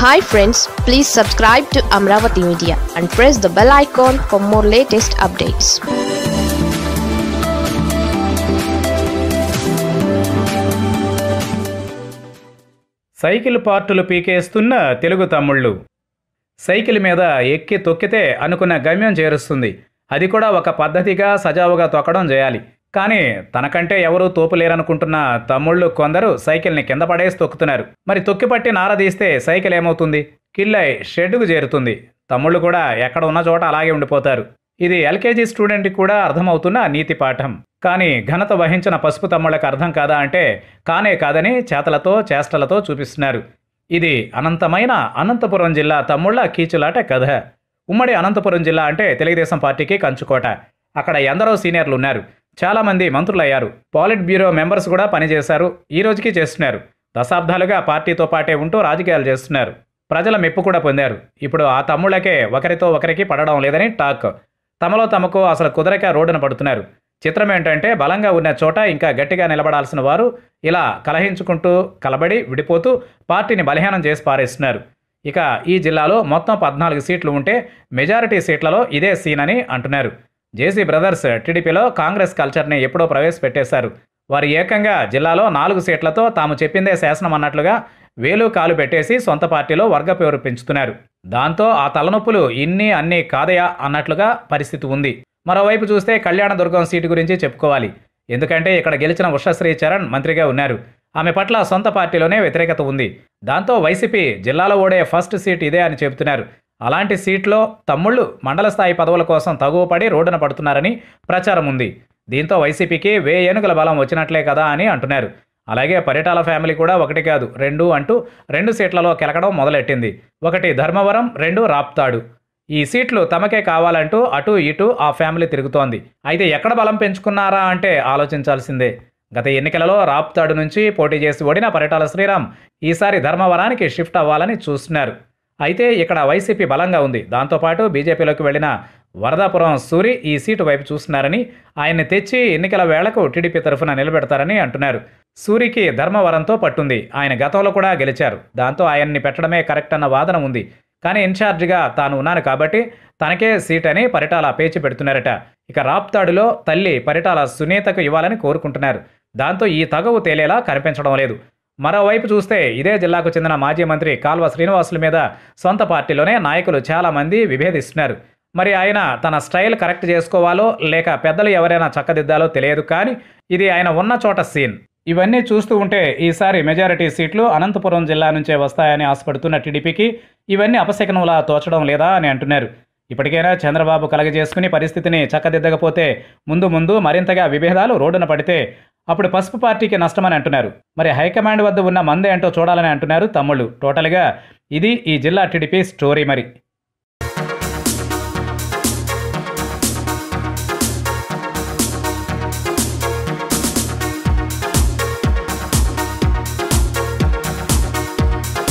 hi friends please subscribe to Amaravati media and press the bell icon for more latest updates cycle పార్టులు పీకేస్తున్న తెలుగు తమ్ముళ్ళు cycle మీద ఎక్కి తొక్కితే అనుకున్న గమ్యం చేరుస్తుంది అది కూడా ఒక పద్ధతిగా సజావుగా తొక్కడం చేయాలి కానీ తనకంటే ఎవరూ తోపులేరనుకుంటున్న తమ్ముళ్ళు కొందరు సైకిల్ని కింద పడేసి తొక్కుతున్నారు మరి తొక్కిపట్టి నారదీస్తే సైకిల్ ఏమవుతుంది కిల్లై షెడ్డుకు చేరుతుంది తమ్ముళ్ళు కూడా ఎక్కడ ఉన్న చోట అలాగే ఉండిపోతారు ఇది ఎల్కేజీ స్టూడెంట్కి కూడా అర్థమవుతున్న నీతి పాఠం కానీ ఘనత వహించిన పసుపు తమ్ముళ్ళకి అర్థం కాదా అంటే కానే కాదని చేతలతో చేష్టలతో చూపిస్తున్నారు ఇది అనంతమైన అనంతపురం జిల్లా తమ్ముళ్ళ కీచులాట కథ ఉమ్మడి అనంతపురం జిల్లా అంటే తెలుగుదేశం పార్టీకి కంచుకోట అక్కడ ఎందరో సీనియర్లు ఉన్నారు చాలామంది మంత్రులయ్యారు పాలిట్ బ్యూరో మెంబర్స్ కూడా పనిచేశారు ఈ రోజుకి చేస్తున్నారు దశాబ్దాలుగా పార్టీతో పాటే ఉంటూ రాజకీయాలు చేస్తున్నారు ప్రజల మెప్పు కూడా పొందారు ఇప్పుడు ఆ తమ్ముళ్ళకే ఒకరితో ఒకరికి పడడం లేదని టాక్ తమలో తమకు అసలు కుదరక రోడ్డున పడుతున్నారు చిత్రం ఏంటంటే బలంగా ఉన్న చోట ఇంకా గట్టిగా నిలబడాల్సిన వారు ఇలా కలహించుకుంటూ కలబడి విడిపోతూ పార్టీని బలహీనం చేసి పారేస్తున్నారు ఇక ఈ జిల్లాలో మొత్తం పద్నాలుగు సీట్లు ఉంటే మెజారిటీ సీట్లలో ఇదే సీన్ అని అంటున్నారు జేసీ బ్రదర్స్ టీడీపీలో కాంగ్రెస్ కల్చర్ని ఎప్పుడో ప్రవేశపెట్టేశారు వారు ఏకంగా జిల్లాలో నాలుగు సీట్లతో తాము చెప్పిందే శాసనం అన్నట్లుగా వేలు కాలు పెట్టేసి సొంత పార్టీలో వర్గ పేరు పెంచుతున్నారు దాంతో ఆ తలనొప్పులు ఇన్ని అన్ని కాదయా అన్నట్లుగా పరిస్థితి ఉంది మరోవైపు చూస్తే కళ్యాణదుర్గం సీటు గురించి చెప్పుకోవాలి ఎందుకంటే ఇక్కడ గెలిచిన ఉషశ్రీ చరణ్ మంత్రిగా ఉన్నారు ఆమె పట్ల సొంత పార్టీలోనే వ్యతిరేకత ఉంది దాంతో వైసీపీ జిల్లాలో ఓడే ఫస్ట్ సీట్ ఇదే అని చెబుతున్నారు అలాంటి సీట్లో తమ్ముళ్ళు మండల స్థాయి పదవుల కోసం తగువపడి రోడ్డున పడుతున్నారని ప్రచారం ఉంది దీంతో వైసీపీకి వే ఏనుగుల బలం వచ్చినట్లే కదా అని అంటున్నారు అలాగే పరిటాల ఫ్యామిలీ కూడా ఒకటి కాదు రెండు అంటూ రెండు సీట్లలో కెలకడం మొదలెట్టింది ఒకటి ధర్మవరం రెండు రాప్తాడు ఈ సీట్లు తమకే కావాలంటూ అటు ఇటు ఆ ఫ్యామిలీ తిరుగుతోంది అయితే ఎక్కడ బలం పెంచుకున్నారా అంటే ఆలోచించాల్సిందే గత ఎన్నికలలో రాప్తాడు నుంచి పోటీ చేసి ఓడిన పరిటాల శ్రీరామ్ ఈసారి ధర్మవరానికి షిఫ్ట్ అవ్వాలని చూస్తున్నారు అయితే ఇక్కడ వైసీపీ బలంగా ఉంది దాంతోపాటు బీజేపీలోకి వెళ్లిన వరదాపురం సూరి ఈ సీటు వైపు చూస్తున్నారని ఆయన్ని తెచ్చి ఎన్నికల వేళకు టీడీపీ తరఫున నిలబెడతారని అంటున్నారు సూరికి ధర్మవరంతో పట్టుంది ఆయన గతంలో కూడా గెలిచారు దాంతో ఆయన్ని పెట్టడమే కరెక్ట్ అన్న వాదన ఉంది కానీ ఇన్ఛార్జిగా తాను ఉన్నాను కాబట్టి తనకే సీట్ అని పరిటాల పేచి పెడుతున్నారట ఇక రాప్తాడులో తల్లి పరిటాల సునీతకు ఇవ్వాలని కోరుకుంటున్నారు దాంతో ఈ తగవు తేలేలా కనిపించడం లేదు మరోవైపు చూస్తే ఇదే జిల్లాకు చెందిన మాజీ మంత్రి కాల్వ శ్రీనివాసుల మీద సొంత పార్టీలోనే నాయకులు చాలామంది విభేదిస్తున్నారు మరి ఆయన తన స్టైల్ కరెక్ట్ చేసుకోవాలో లేక పెద్దలు ఎవరైనా చక్కదిద్దాలో తెలియదు కానీ ఇది ఆయన ఉన్న చోట సీన్ ఇవన్నీ చూస్తూ ఉంటే ఈసారి మెజారిటీ సీట్లు అనంతపురం జిల్లా నుంచే వస్తాయని ఆశపడుతున్న టీడీపీకి ఇవన్నీ అపశకనంలా తోచడం లేదా అని అంటున్నారు ఇప్పటికైనా చంద్రబాబు కలగజేసుకుని పరిస్థితిని చక్కదిద్దకపోతే ముందు ముందు మరింతగా విభేదాలు రోడ్డున పడితే అప్పుడు పసుపు పార్టీకి నష్టమని అంటున్నారు మరి హైకమాండ్ వద్ద ఉన్న మందే అంటూ చూడాలని అంటున్నారు తమ్ముళ్ళు టోటల్గా ఇది ఈ జిల్లా టీడీపీ స్టోరీ మరి